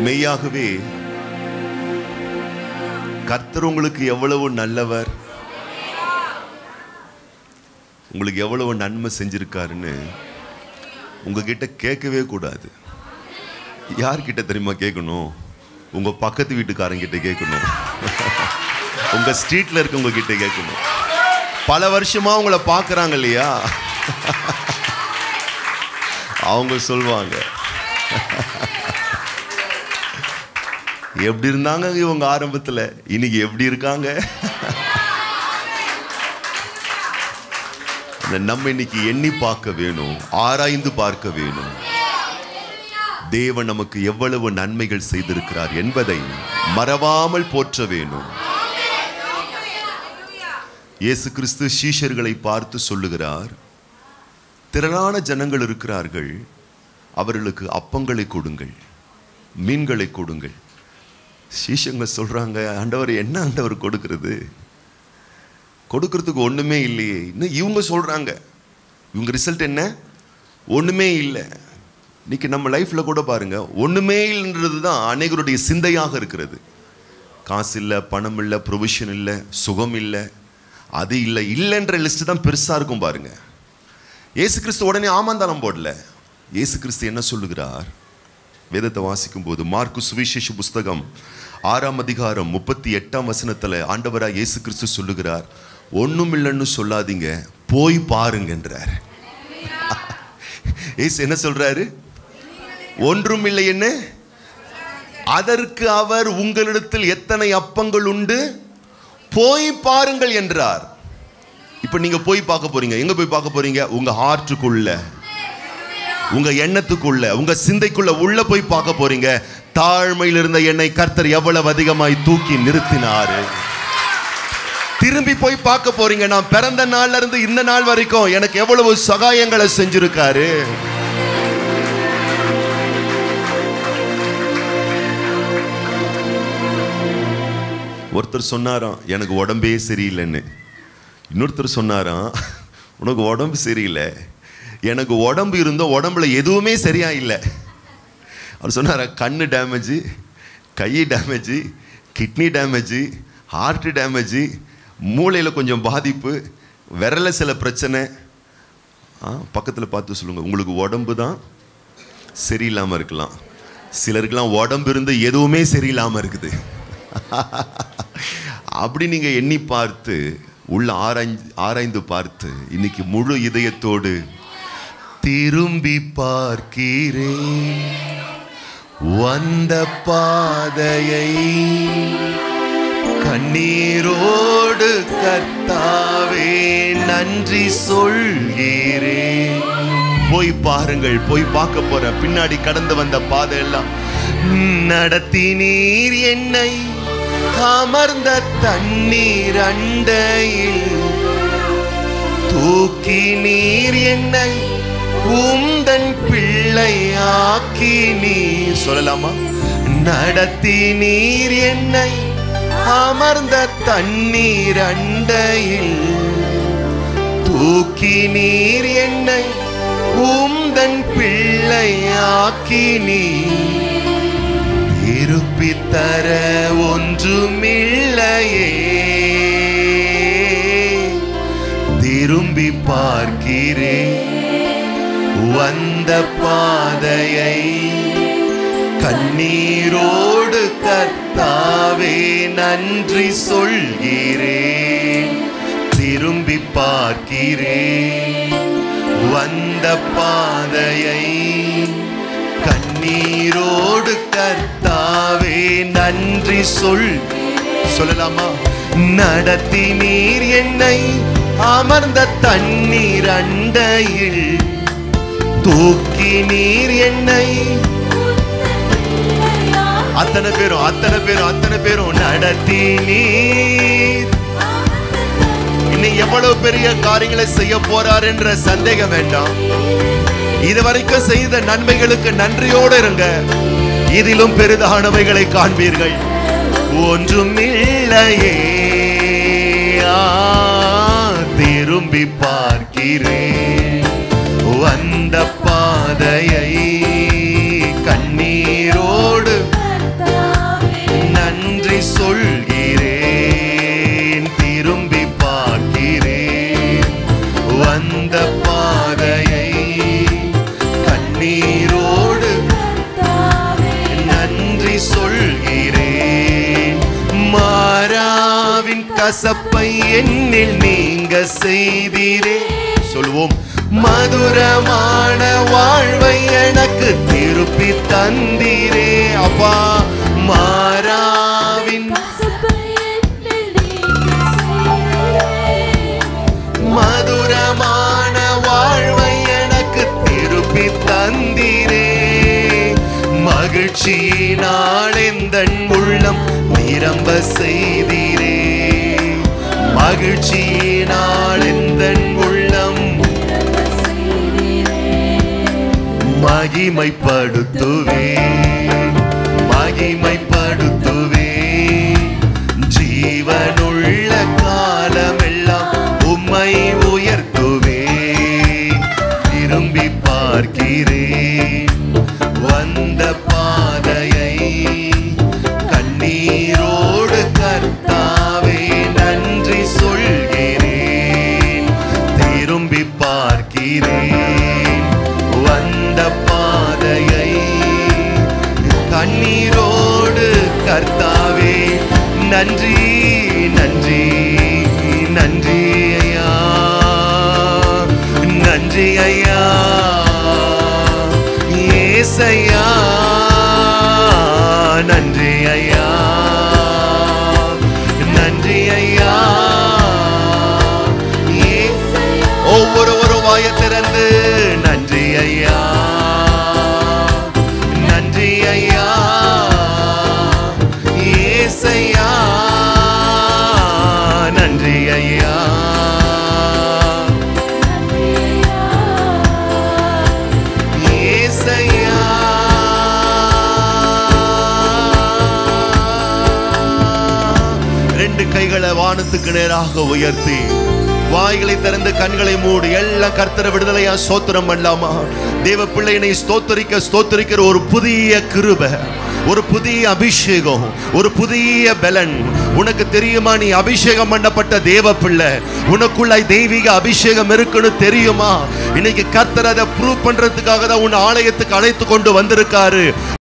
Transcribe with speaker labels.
Speaker 1: மெய்யாகவே கர்த்தர் உங்களுக்கு எவ்வளவு நல்லவர் உங்களுக்கு எவ்வளவு நன்மை செஞ்சிருக்காருன்னு உங்ககிட்ட கேட்கவே கூடாது யார்கிட்ட தெரியுமா கேட்கணும் உங்க பக்கத்து வீட்டுக்காரங்கிட்ட கேட்கணும் உங்க ஸ்ட்ரீட்ல இருக்கவங்க கிட்ட கேட்கணும் பல வருஷமா உங்களை பார்க்கறாங்க இல்லையா அவங்க சொல்லுவாங்க எப்படி இருந்தாங்க இவங்க ஆரம்பத்துல இன்னைக்கு எப்படி இருக்காங்க அந்த நம்ம இன்னைக்கு எண்ணி பார்க்க வேணும் ஆராய்ந்து பார்க்க வேணும் தேவன் நமக்கு எவ்வளவு நன்மைகள் செய்திருக்கிறார் என்பதை மறவாமல் போற்ற வேணும் இயேசு கிறிஸ்து சீஷர்களை பார்த்து சொல்லுகிறார் திரளான ஜனங்கள் இருக்கிறார்கள் அவர்களுக்கு அப்பங்களை கொடுங்கள் மீன்களை கொடுங்கள் சீஷங்க சொல்றாங்க ஆண்டவர் என்ன ஆண்டவர் கொடுக்கிறது கொடுக்கறதுக்கு ஒண்ணுமே இல்லையே இன்னும் இவங்க சொல்றாங்க இவங்க ரிசல்ட் என்ன ஒண்ணுமே இல்லை இன்னைக்கு நம்ம லைஃப்ல கூட பாருங்க ஒண்ணுமே இல்லைன்றது தான் அநேகருடைய சிந்தையாக இருக்கிறது காசு இல்லை பணம் இல்லை ப்ரொவிஷன் இல்லை சுகம் இல்லை அது இல்லை இல்லைன்ற லிஸ்ட் தான் பெருசா இருக்கும் பாருங்க இயேசு கிறிஸ்து உடனே ஆமாந்தானம் போடல இயேசு கிறிஸ்து என்ன சொல்லுகிறார் வேதத்தை வாசிக்கும் போது மார்க்கு சுவிசேஷ புஸ்தகம் ஆறாம் அதிகாரம் முப்பத்தி எட்டாம் வசனத்துல ஆண்டவராக இயேசு கிறிஸ்து சொல்லுகிறார் ஒண்ணும் இல்லைன்னு சொல்லாதீங்க போய் பாருங்கன்றார் இயேசு என்ன சொல்றாரு ஒன்றும் இல்லை என்ன அதற்கு அவர் உங்களிடத்தில் எத்தனை அப்பங்கள் உண்டு போய் பாருங்கள் என்றார் இப்ப நீங்க போய் பார்க்க போறீங்க எங்க போய் பார்க்க போறீங்க உங்க ஹார்ட்டுக்குள்ள உங்க எண்ணத்துக்குள்ள உங்க சிந்தைக்குள்ள உள்ள போய் பார்க்க போறீங்க தாழ்மையில் இருந்த என்னை கர்த்தர் எவ்வளவு அதிகமாய் தூக்கி நிறுத்தினாரு திரும்பி போய் பார்க்க போறீங்க நான் பிறந்த நாள்ல இருந்து இந்த நாள் வரைக்கும் எனக்கு எவ்வளவு சகாயங்களை செஞ்சிருக்காரு ஒருத்தர் சொன்னாராம் எனக்கு உடம்பே சரியில்லைன்னு இன்னொருத்தர் சொன்னாராம் உனக்கு உடம்பு சரியில்லை எனக்கு உடம்பு இருந்தோம் உடம்புல எதுவுமே சரியா இல்லை அவர் சொன்னாரா கண்ணு டேமேஜ் கை damage kidney damage heart damage மூளையில் கொஞ்சம் பாதிப்பு விரல சில பிரச்சனை ஆ பக்கத்தில் பார்த்து சொல்லுங்கள் உங்களுக்கு உடம்பு தான் சரியில்லாமல் இருக்கலாம் சிலருக்கெல்லாம் உடம்பு இருந்து எதுவுமே சரியில்லாமல் இருக்குது அப்படி நீங்கள் எண்ணி பார்த்து உள்ள ஆராய்ந்து ஆராய்ந்து பார்த்து இன்னைக்கு முழு இதயத்தோடு திரும்பி பார்க்கிறேன் வந்த பாதையை கண்ணீரோடு கர்த்தாவே நன்றி சொல்கிறேன் போய் பாருங்கள் போய் பார்க்க போற பின்னாடி கடந்து வந்த பாதை எல்லாம் நடத்தினீர் என்னை அமர்ந்த தண்ணீர் அண்டையில் தூக்கி நீர் என்னை உந்தன் பிள்ளை ஆக்கி நீர் சொல்லலாமா நடத்தி நீர் என்னை அமர்ந்த தண்ணீர் அண்டையில் தூக்கி நீர் என்னை உந்தன் பிள்ளை ஆக்கி நீர் திருப்பி தர ஒன்றுமில்லையே திரும்பி பார்க்கிறேன் வந்த பாதையை கண்ணீரோடு கர்த்தாவே நன்றி சொல்கிறேன் திரும்பி பார்க்கிறேன் வந்த பாதையை கண்ணீரோடு கர்த்தாவே நன்றி சொல் சொல்லலாமா நடத்தி நீர் என்னை அமர்ந்த தண்ணீர் அண்டையில் தூக்கி நீர் என்னை அத்தனை பேரும் அத்தனை பேரும் அத்தனை பேரும் நடத்தி நீர் இன்னும் எவ்வளவு பெரிய காரியங்களை செய்ய போறார் என்ற சந்தேகம் வேண்டாம் இதுவரைக்கும் செய்த நன்மைகளுக்கு நன்றியோடு இருங்க இதிலும் பெரிதானவைகளை காண்பீர்கள் ஒன்றும் இல்லையே ஆ, திரும்பி பார்க்கிறேன் வந்த பாதையை கண்ணீரோடு கசப்பை என்னில் நீங்க செய்தீரே சொல்லுவோம் மதுரமான வாழ்வை எனக்கு திருப்பி தந்தீரே அப்பா மாறாவின் மதுரமான வாழ்வை எனக்கு திருப்பி தந்தீரே மகிழ்ச்சியினால் எந்தன் உள்ளம் நிரம்ப செய்தீரே மகிழ்ச்சியினால் எந்தன் உள்ளம் மகிமைப்படுத்துவே மகிமைப்படுத்துவே ஜீவனுள்ள காலமெல்லாம் உம்மை உயர்த்துவே திரும்பி பார்க்கிறேன் வந்த பாதையை கண்ணீரோடு கர்த்தாவே நன்றி சொல்கிறேன் திரும்பி பார்க்கிறேன் வந்த பாதையை கண்ணீரோடு கர்த்தாவே நன்றி நன்றி நன்றி ஐயா நன்றி ஐயா ஏசையா நன்றி ஐயா நன்றி ஐயா ஏசையா ஒவ்வொருவரும் வாய திறந்து நன்றி ஐயா நன்றி ஐயா ஏசையா நன்றி ஐயா ஏசையா ரெண்டு கைகளை வானத்துக்கு நேராக உயர்த்தி வாய்களை திறந்து கண்களை மூடி எல்லாம் கர்த்தர விடுதலையா ஸ்தோத்திரம் பண்ணலாமா தேவ பிள்ளையினை ஸ்தோத்தரிக்க ஸ்தோத்தரிக்கிற ஒரு புதிய கிருபை ஒரு புதிய அபிஷேகம் ஒரு புதிய பலன் உனக்கு தெரியுமா நீ அபிஷேகம் பண்ணப்பட்ட தேவ பிள்ளை உனக்குள்ளாய் தெய்வீக அபிஷேகம் இருக்குன்னு தெரியுமா இன்னைக்கு கர்த்தர் அதை ப்ரூவ் பண்றதுக்காக தான் உன் ஆலயத்துக்கு அழைத்து கொண்டு வந்திருக்காரு